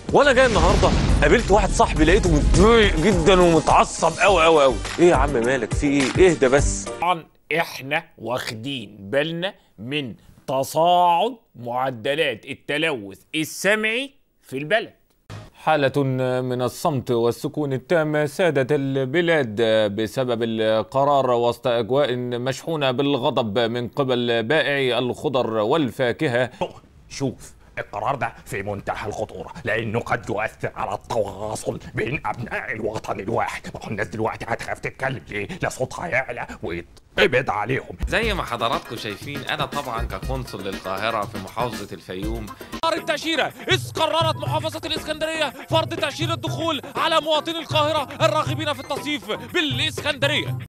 وانا جاي النهارده قابلت واحد صاحبي لقيته متضايق جدا ومتعصب قوي قوي قوي ايه يا عم مالك في ايه اهدى بس طبعا احنا واخدين بالنا من تصاعد معدلات التلوث السمعي في البلد حالة من الصمت والسكون التام سادت البلاد بسبب القرار وسط أجواء مشحونة بالغضب من قبل بائعي الخضر والفاكهة شوف القرار ده في منتهى الخطورة لأنه قد يؤثر على التواصل بين أبناء الوطن الواحد ما هو الناس دلوقتي هتخاف تتكلم ليه؟ لا صوتها يعلى ويتقبض عليهم زي ما حضراتكم شايفين انا طبعا كقنصل للقاهره في محافظه الفيوم قرار التأشيرة إذ قررت محافظة الإسكندرية فرض تأشيرة الدخول على مواطني القاهرة الراغبين في التصيف بالإسكندرية